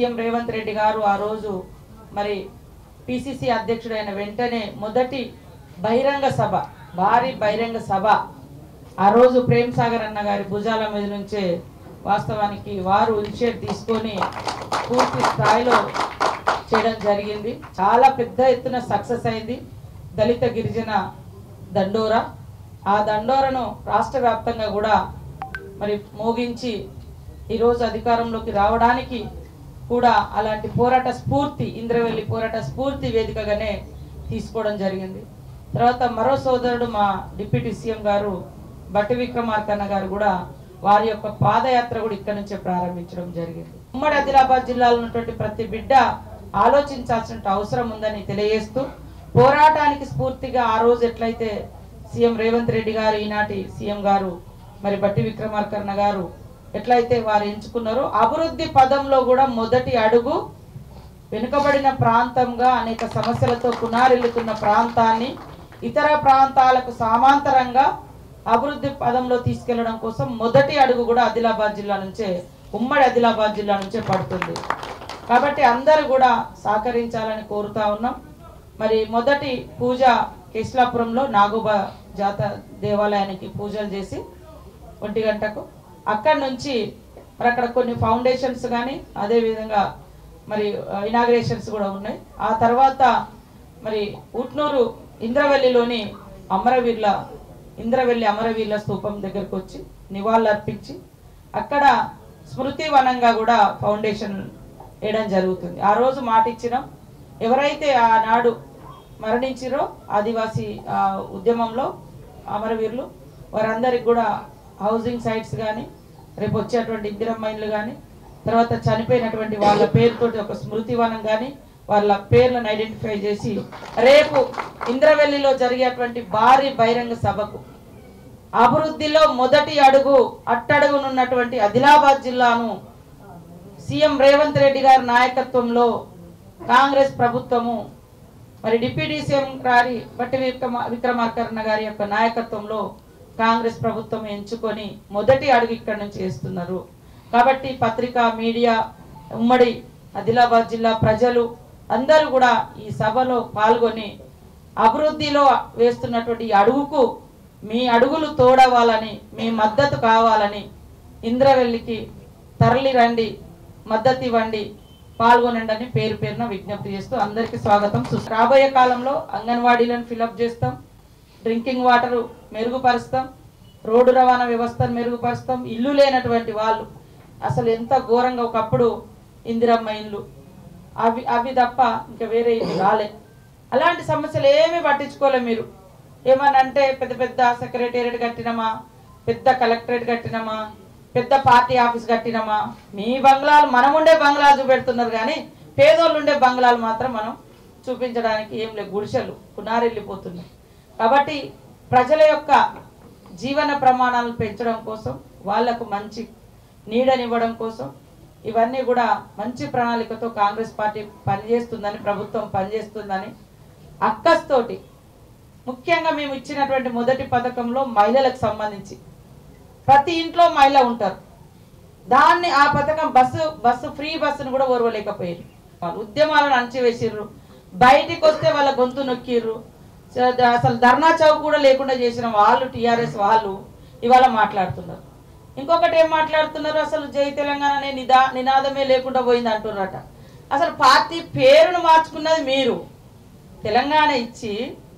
CM Revanth Reddy గారు ఆ రోజు మరి పిసిసి అధ్యక్షుడైన వెంటనే మొదటి బహిరంగ సభ భారీ బహిరంగ సభ ఆ రోజు ప్రేమ్ సాగర్ అన్న గారి భుజాల మీద నుంచే వాస్తవానికి వారు ఇనిషియేట్ తీసుకొని పూర్తి స్థాయిలో చేయడం జరిగింది చాలా పెద్ద ఎత్తున సక్సెస్ అయింది దళిత గిరిజన దండోరా ఆ దండోరను రాష్ట్ర వ్యాప్తంగా కూడా మరి మోగించి ఈరోజు అధికారంలోకి రావడానికి కూడా అలాంటి పోరాట స్ఫూర్తి ఇంద్రవెల్లి పోరాట స్ఫూర్తి వేదికగానే తీసుకోవడం జరిగింది తర్వాత మరో సోదరుడు మా డిప్యూటీ సీఎం గారు బట్టి విక్రమార్కన్న గారు కూడా వారి యొక్క పాదయాత్ర కూడా ఇక్కడ నుంచే ప్రారంభించడం జరిగింది ఉమ్మడి ఆదిలాబాద్ జిల్లాలో ఉన్నటువంటి ప్రతి బిడ్డ ఆలోచించాల్సిన అవసరం ఉందని తెలియజేస్తూ పోరాటానికి స్ఫూర్తిగా ఆ రోజు ఎట్లయితే సీఎం రేవంత్ రెడ్డి గారు ఈనాటి సీఎం గారు మరి బట్టి విక్రమార్కన్న గారు ఎట్లయితే వారు ఎంచుకున్నారో అభివృద్ధి పదంలో కూడా మొదటి అడుగు వెనుకబడిన ప్రాంతంగా అనేక సమస్యలతో కునారిల్లుతున్న ప్రాంతాన్ని ఇతర ప్రాంతాలకు సమాంతరంగా అభివృద్ధి పదంలో తీసుకెళ్లడం కోసం మొదటి అడుగు కూడా ఆదిలాబాద్ జిల్లా నుంచే ఉమ్మడి ఆదిలాబాద్ జిల్లా నుంచే పడుతుంది కాబట్టి అందరూ కూడా సహకరించాలని కోరుతా ఉన్నాం మరి మొదటి పూజ కేశలాపురంలో నాగోబా జాత దేవాలయానికి పూజలు చేసి ఒంటి గంటకు అక్కడి నుంచి మరి అక్కడ కొన్ని ఫౌండేషన్స్ కానీ అదేవిధంగా మరి ఇనాగ్రేషన్స్ కూడా ఉన్నాయి ఆ తర్వాత మరి ఉట్నూరు ఇంద్రవెల్లిలోని అమరవీర్ల ఇంద్రవెల్లి అమరవీర్ల స్తూపం దగ్గరకు వచ్చి నివాళులు అర్పించి అక్కడ స్మృతి వనంగా కూడా ఫౌండేషన్ వేయడం జరుగుతుంది ఆ రోజు మాట ఇచ్చినాం ఎవరైతే ఆనాడు మరణించిరో ఆదివాసీ ఆ, ఉద్యమంలో అమరవీరులు వారందరికి కూడా హౌసింగ్ సైట్స్ కానీ రేపు వచ్చేటువంటి ఇందిరమ్మైన్లు కానీ తర్వాత చనిపోయినటువంటి వాళ్ళ పేరుతోటి ఒక స్మృతి వనం కానీ వాళ్ళ పేర్లను ఐడెంటిఫై చేసి రేపు ఇంద్రవెల్లిలో జరిగేటువంటి భారీ బహిరంగ సభకు అభివృద్ధిలో మొదటి అడుగు అట్టడుగునున్నటువంటి ఆదిలాబాద్ జిల్లాను సీఎం రేవంత్ రెడ్డి గారి నాయకత్వంలో కాంగ్రెస్ ప్రభుత్వము మరి డిప్యూటీ సీఎం గారి బట్టి విక్రమ విక్రమార్కరణ గారి యొక్క నాయకత్వంలో కాంగ్రెస్ ప్రభుత్వం ఎంచుకొని మొదటి అడుగు ఇక్కడ నుంచి వేస్తున్నారు కాబట్టి పత్రిక మీడియా ఉమ్మడి ఆదిలాబాద్ జిల్లా ప్రజలు అందరూ కూడా ఈ సభలో పాల్గొని అభివృద్ధిలో వేస్తున్నటువంటి ఈ అడుగుకు మీ అడుగులు తోడవాలని మీ మద్దతు కావాలని ఇంద్రవెల్లికి తరలి రండి మద్దతు ఇవ్వండి పాల్గొనండి అని పేరు పేరున విజ్ఞప్తి చేస్తూ అందరికీ స్వాగతం సు- రాబోయే కాలంలో అంగన్వాడీలను ఫిలప్ చేస్తాం డ్రింకింగ్ వాటర్ మెరుగుపరుస్తాం రోడ్డు రవాణా వ్యవస్థను మెరుగుపరుస్తాం ఇల్లు లేనటువంటి వాళ్ళు అసలు ఎంత ఘోరంగా ఒకప్పుడు ఇందిరమ్మ ఇల్లు అవి అవి తప్ప ఇంకా వేరే ఇల్లు రాలే అలాంటి సమస్యలు ఏమీ పట్టించుకోలే మీరు ఏమన్నా అంటే పెద్ద పెద్ద సెక్రటేరియట్ కట్టినమా పెద్ద కలెక్టరేట్ కట్టినమా పెద్ద పార్టీ ఆఫీస్ కట్టినమా మీ బంగ్లాలు మనం ఉండే బంగ్లాలు చూపెడుతున్నారు కానీ పేదోళ్ళు ఉండే బంగ్లాలు మాత్రం మనం చూపించడానికి ఏం లేదు గుడిసెలు పునారెళ్ళిపోతున్నాయి కాబట్టి ప్రజల యొక్క జీవన ప్రమాణాలను పెంచడం కోసం వాళ్లకు మంచి నీడనివ్వడం కోసం ఇవన్నీ కూడా మంచి ప్రణాళికతో కాంగ్రెస్ పార్టీ పనిచేస్తుందని ప్రభుత్వం పనిచేస్తుందని అక్కస్తోటి ముఖ్యంగా మేము ఇచ్చినటువంటి మొదటి పథకంలో మహిళలకు సంబంధించి ప్రతి ఇంట్లో మహిళ ఉంటారు దాన్ని ఆ పథకం బస్సు బస్సు ఫ్రీ బస్సును కూడా ఓర్వలేకపోయారు వాళ్ళు ఉద్యమాలను అణచివేసిర్రు బయటికి వస్తే వాళ్ళ గొంతు నొక్కిర్రు స- అసలు ధర్నా చౌక్ కూడా లేకుండా చేసిన వాళ్ళు టిఆర్ఎస్ వాళ్ళు ఇవాళ మాట్లాడుతున్నారు ఇంకొకటి ఏం మాట్లాడుతున్నారు అసలు జై తెలంగాణ అనే నిదా నినాదమే లేకుండా పోయింది అంటున్నారట అసలు పార్టీ పేరును మార్చుకున్నది మీరు తెలంగాణ ఇచ్చి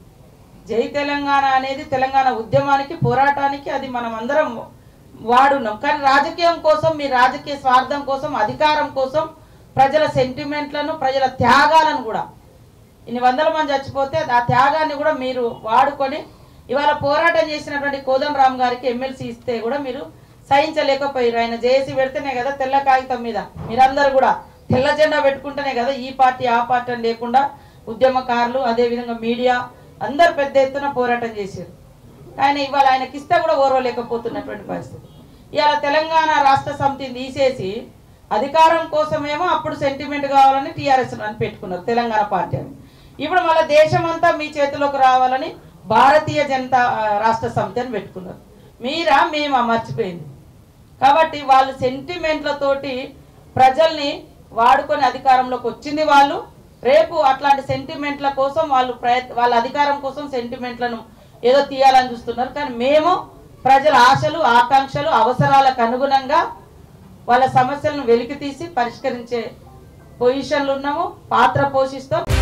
జై తెలంగాణ అనేది తెలంగాణ ఉద్యమానికి పోరాటానికి అది మనం అందరం వాడున్నాం కానీ రాజకీయం కోసం మీ రాజకీయ స్వార్థం కోసం అధికారం కోసం ప్రజల సెంటిమెంట్లను ప్రజల త్యాగాలను కూడా ఇన్ని వందల మంది చచ్చిపోతే ఆ త్యాగాన్ని కూడా మీరు వాడుకొని ఇవాళ పోరాటం చేసినటువంటి కోదం రామ్ గారికి ఎమ్మెల్సీ ఇస్తే కూడా మీరు సహించలేకపోయారు ఆయన జేసీ పెడితేనే కదా తెల్ల కాగితం మీద మీరందరూ కూడా తెల్ల జెండా పెట్టుకుంటేనే కదా ఈ పార్టీ ఆ పార్టీ అని లేకుండా ఉద్యమకారులు అదేవిధంగా మీడియా అందరు పెద్ద ఎత్తున పోరాటం చేశారు ఆయన ఇవాళ ఆయనకి ఇస్తే కూడా ఓర్వలేకపోతున్నటువంటి పరిస్థితి ఇవాళ తెలంగాణ రాష్ట్ర సమితిని తీసేసి అధికారం కోసమేమో అప్పుడు సెంటిమెంట్ కావాలని టీఆర్ఎస్ అని పెట్టుకున్నారు తెలంగాణ పార్టీ అని ఇప్పుడు మళ్ళీ దేశమంతా మీ చేతిలోకి రావాలని భారతీయ జనతా ఆ, రాష్ట్ర సమితి అని పెట్టుకున్నారు మీరా మేము మర్చిపోయింది కాబట్టి వాళ్ళు సెంటిమెంట్లతోటి ప్రజల్ని వాడుకొని అధికారంలోకి వచ్చింది వాళ్ళు రేపు అట్లాంటి సెంటిమెంట్ల కోసం వాళ్ళు ప్రయత్ వాళ్ళ అధికారం కోసం సెంటిమెంట్లను ఏదో తీయాలని చూస్తున్నారు కానీ మేము ప్రజల ఆశలు ఆకాంక్షలు అవసరాలకు అనుగుణంగా వాళ్ళ సమస్యలను వెలికి తీసి పరిష్కరించే పొజిషన్లు ఉన్నాము పాత్ర పోషిస్తాం